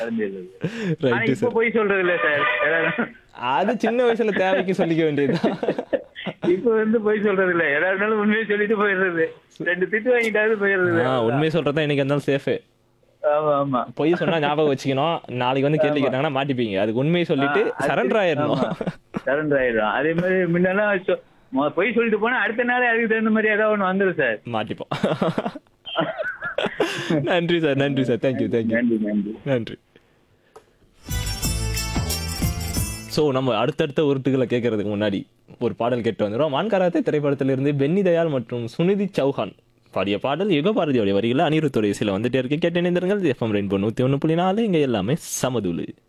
நடந்துருது ஆனா ரைட்டு இப்ப சார் போய் சொல்றது இல்ல சார் ஏதாவது- அது சின்ன வயசுல தேவைக்கு சொல்லிக்க வேண்டியதுதான் இப்ப வந்து போய் சொல்றது இல்ல எதா இருந்தாலும் உண்மையை சொல்லிட்டு போயிடுறது ரெண்டு திட்டு வாங்கிட்டாவது போயிடுறது ஆ, உண்மையை சொல்றதா இன்னைக்கு இருந்தாலும் சேஃபு ஆமா ஆமா பொய் சொன்னா ஞாபகம் வச்சுக்கணும் நாளைக்கு வந்து கேள்வி கேட்டாங்கன்னா மாட்டிப்பீங்க அதுக்கு உண்மையை சொல்லிட்டு சரண்டர் ஆயிடணும் சரண்டர் ஆயிடும் அதே மாதிரி முன்னெல்லாம் சொ- மொ- பொய் சொல்லிட்டு போனா அடுத்த நாளே அதுக்கு தகுந்த மாதிரி ஏதாவது ஒண்ணு வந்துடும் சார் மாட்டிப்போம் நன்றி சார் நன்றி சார் தேங்க்யூ தேங்க்யூ நன்றி நன்றி நன்றி ஸோ நம்ம அடுத்தடுத்த உருட்டுகளை கேட்கறதுக்கு முன்னாடி ஒரு பாடல் கேட்டு வந்துடும் மான்காராத்தே திரைப்படத்திலிருந்து பென்னி தயாள் மற்றும் சுனிதி சௌஹான் பாடிய பாடல் யுக பாரதியோடைய வரிகளில் அனிருத்துடைய சில வந்துட்டே இருக்கு கேட்டு இணைந்திருங்கள் எஃப்எம் ரெயின்போ நூற்றி ஒன்று புள்ளி நாலு இங்கே எல்லாமே சமதுளு